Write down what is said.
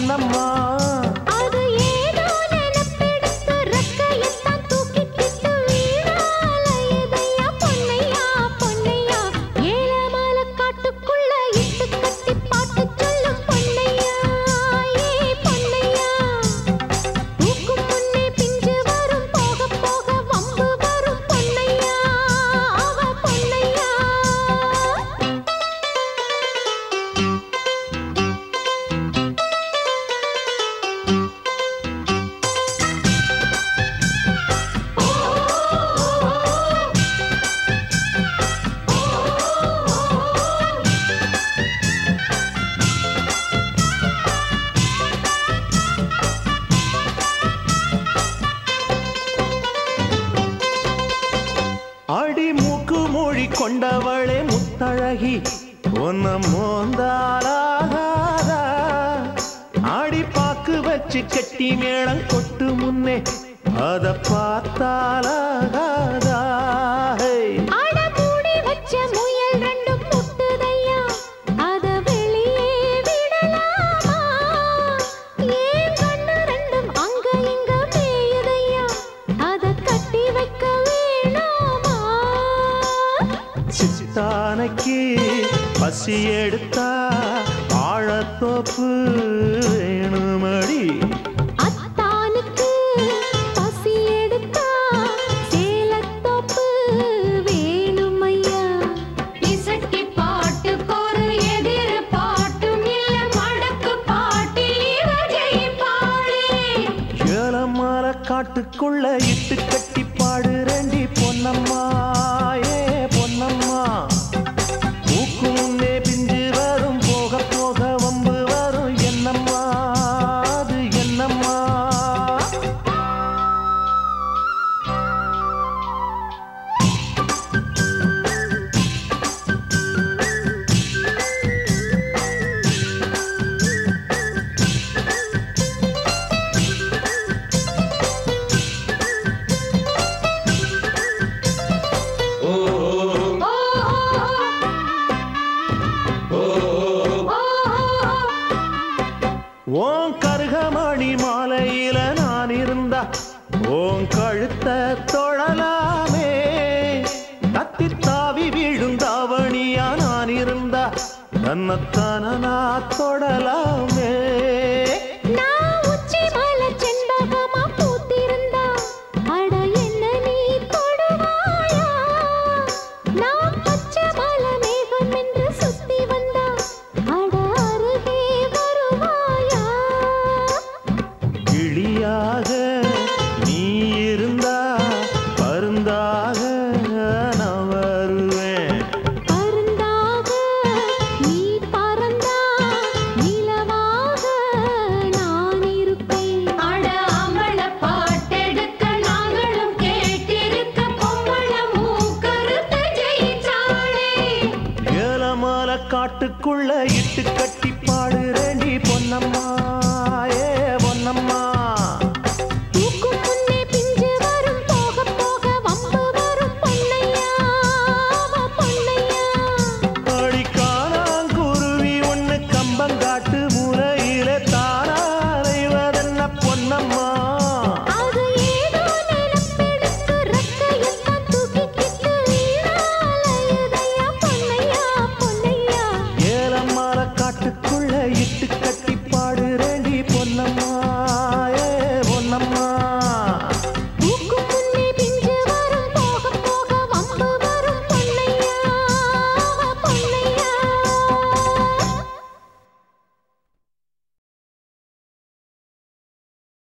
பொன்னம்மா அது ஏதோ நினைப்பெடுத்து ரெக்கையெல்லாம் தூக்கிக்கிட்டு வீணாலயதையா பொன்னையா, பொன்னையா. ஏலமலை காட்டுக்குள்ள இட்டு கட்டி பாட்டு சொல்லும் பொன்னையா, ஏ பொன்னையா. பூக்கும் முன்னே பிஞ்சு வரும், போக போக வம்பு வரும் பொன்னையா, அவ பொன்னையா. அடி மூக்கு மொழி கொண்டவளே முத்தழகி உன்ன மோந்தாலாகாதா ஆடி பாக்கு வச்சு கட்டி மேளம் கொட்டு முன்னே அத பார்த்தாலாகாதா ஹே. அட மூடி வச்ச முயல் ரெண்டும் முட்டுதையா அத வெளியே விடலாமா ஏன் கண்ணு ரெண்டும் அங்க இங்க மேயுதையா அத கட்டி வைக்க வேணாமா சித்தானைக்கு பசி எடுத்தா ஆழத்தோப்பு வேணுமடி அத்தானுக்கு பசி எடுத்தா சேலத்தோப்பு வேணுமையா இசக்கி பாட்டுக்கொரு எதிர் பாட்டும் இல்ல மடக்கு பாட்டில் இவ ஜெயிப்பாளே ஏலமர காட்டுக்குள்ள இட்டு கட்டி பாடுறேண்டி பொன்னம்மா ஏ பொன்னம்மா மூக்கு முன்னே பிஞ்சு வரும் போக போக வம்பு வரும் என்னம்மா அது என்னம்மா ஓன் கருகமணி மாலையில நான் இருந்தா ஓன் கழுத்த தொழலாமே தத்தி தாவி விழுந்தாவணியா நான் இருந்தா தன்னைத்தான நான் தொடலாமே